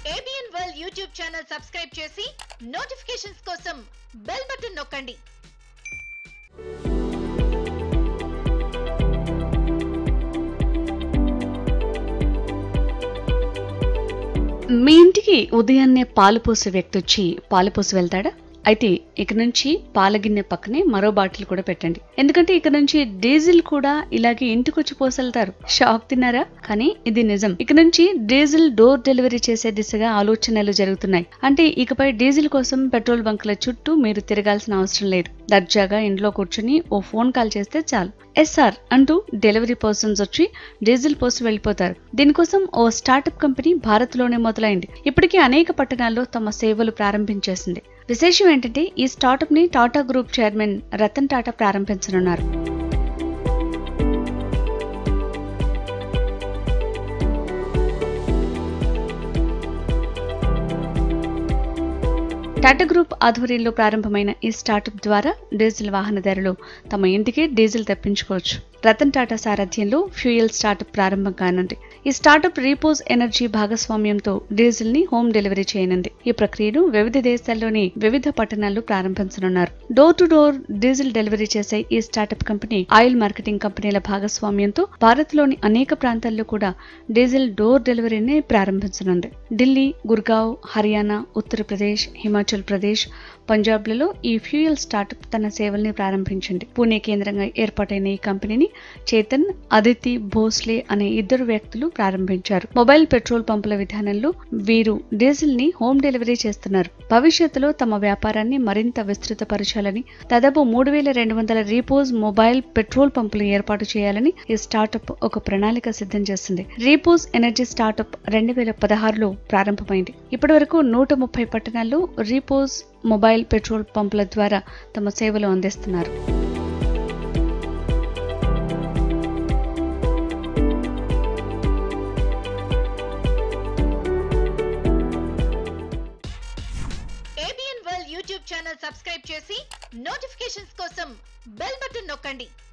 ABN world YouTube channel subscribe చేసి notifications కోసం bell button నొక్కండి మీ ఇంటికి ఉదయాన్నే పాలు పోసే వ్యక్తి వచ్చి పాలు పోసి వెళ్తాడా అయితే ఇక నుంచి పాల గిన్నె పక్కనే మరో బాటిల్ కూడా పెట్టండి ఎందుకంటే ఇక నుంచి డీజిల్ కూడా ఇలాగే ఇంటికి వచ్చి పోసెళ్తారు షాక్ తిన్నారా కానీ ఇది నిజం ఇక నుంచి డీజిల్ డోర్ డెలివరీ చేసే దిశగా ఆలోచనలు జరుగుతున్నాయి అంటే ఇకపై డీజిల్ కోసం పెట్రోల్ బంకుల చుట్టూ మీరు తిరగాల్సిన అవసరం లేదు దర్జాగా ఇంట్లో కూర్చుని ఓ ఫోన్ కాల్ చేస్తే చాలు ఎస్ఆర్ అంటూ డెలివరీ పర్సన్స్ వచ్చి డీజిల్ పోసి వెళ్ళిపోతారు దీనికోసం ఓ స్టార్టప్ కంపెనీ భారత్ లోనే మొదలైంది ఇప్పటికీ అనేక పట్టణాల్లో తమ సేవలు ప్రారంభించేసింది విశేషం ఏంటంటే ఈ స్టార్టప్ ని టాటా గ్రూప్ చైర్మన్ రతన్ టాటా ప్రారంభించనున్నారు టాటా గ్రూప్ ఆధ్వర్యంలో ప్రారంభమైన ఈ స్టార్టప్ ద్వారా డీజిల్ వాహనదారులు తమ ఇంటికి డీజిల్ తెప్పించుకోవచ్చు రతన్ టాటా సారథ్యంలో ఫ్యూయల్ స్టార్టప్ ప్రారంభం కానుంది ఈ స్టార్టప్ రీపోజ్ ఎనర్జీ భాగస్వామ్యంతో డీజిల్ ని హోమ్ డెలివరీ చేయనుంది ఈ ప్రక్రియను వివిధ దేశాల్లోని వివిధ పట్టణాల్లో ప్రారంభించనున్నారు door to door diesel delivery చేసే ఈ స్టార్టప్ కంపెనీ ఆయిల్ మార్కెటింగ్ కంపెనీల భాగస్వామ్యంతో భారత్ లోని అనేక ప్రాంతాల్లో కూడా డీజిల్ డోర్ డెలివరీని ప్రారంభించనుంది ఢిల్లీ గుర్గావ్ హర్యానా ఉత్తరప్రదేశ్ హిమాచల్ ప్రదేశ్ పంజాబ్లలో ఈ ఫ్యూయల్ స్టార్టప్ తన సేవల్ని ప్రారంభించింది పూణే కేంద్రంగా ఏర్పాటైన ఈ కంపెనీని చేతన్ అదితి భోస్లే అనే ఇద్దరు వ్యక్తులు ప్రారంభించారు మొబైల్ పెట్రోల్ పంపుల విధానంలో వీరు డీజిల్ ని హోమ్ డెలివరీ చేస్తున్నారు భవిష్యత్తులో తమ వ్యాపారాన్ని మరింత విస్తృతపరచాలని దాదాపు మూడు వేల రెండు వందల రీపోజ్ మొబైల్ పెట్రోల్ పంపులు ఏర్పాటు చేయాలని ఈ స్టార్టప్ ఒక ప్రణాళిక సిద్ధం చేసింది రీపోజ్ ఎనర్జీ స్టార్టప్ రెండు వేల పదహారులో ప్రారంభమైంది ఇప్పటి వరకు నూట ముప్పై పట్టణాల్లో రీపోజ్ మొబైల్ పెట్రోల్ పంపుల ద్వారా తమ సేవలు అందిస్తున్నారు ABN world YouTube channel subscribe చేసి నోటిఫికేషన్స్ కోసం బెల్ బటన్ నొక్కండి